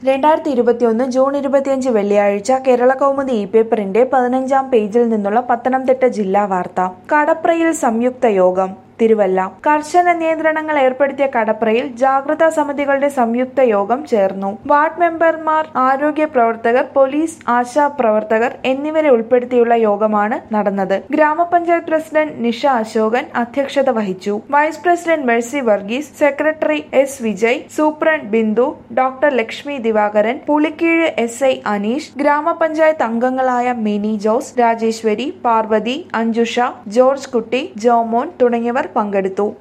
രണ്ടായിരത്തി ഇരുപത്തിയൊന്ന് ജൂൺ ഇരുപത്തിയഞ്ച് വെള്ളിയാഴ്ച കേരള കൗമുദി ഇ പേപ്പറിന്റെ പതിനഞ്ചാം പേജിൽ നിന്നുള്ള പത്തനംതിട്ട ജില്ലാ വാർത്ത കടപ്രയിൽ സംയുക്ത യോഗം തിരുവല്ല കർശന നിയന്ത്രണങ്ങൾ ഏർപ്പെടുത്തിയ കടപ്രയിൽ ജാഗ്രതാ സമിതികളുടെ സംയുക്ത യോഗം ചേർന്നു വാർഡ് മെമ്പർമാർ ആരോഗ്യ പ്രവർത്തകർ പോലീസ് ആശാ പ്രവർത്തകർ എന്നിവരെ ഉൾപ്പെടുത്തിയുള്ള യോഗമാണ് നടന്നത് ഗ്രാമപഞ്ചായത്ത് പ്രസിഡന്റ് നിഷ അശോകൻ അധ്യക്ഷത വഹിച്ചു vice president Mercy Varghese secretary S Vijay superintendent Bindu doctor Lakshmi Divakaran Pulikeezhu S I Aneesh ഗ്രാമപഞ്ചായത്ത് അംഗങ്ങളായ മിനി ജോസ് രാജേശ്വരി പാർവതി അഞ്ജുഷ ജോർജ് കുട്ടി ജോമോൻ തുടങ്ങിയവർ പങ്കെടുത്തു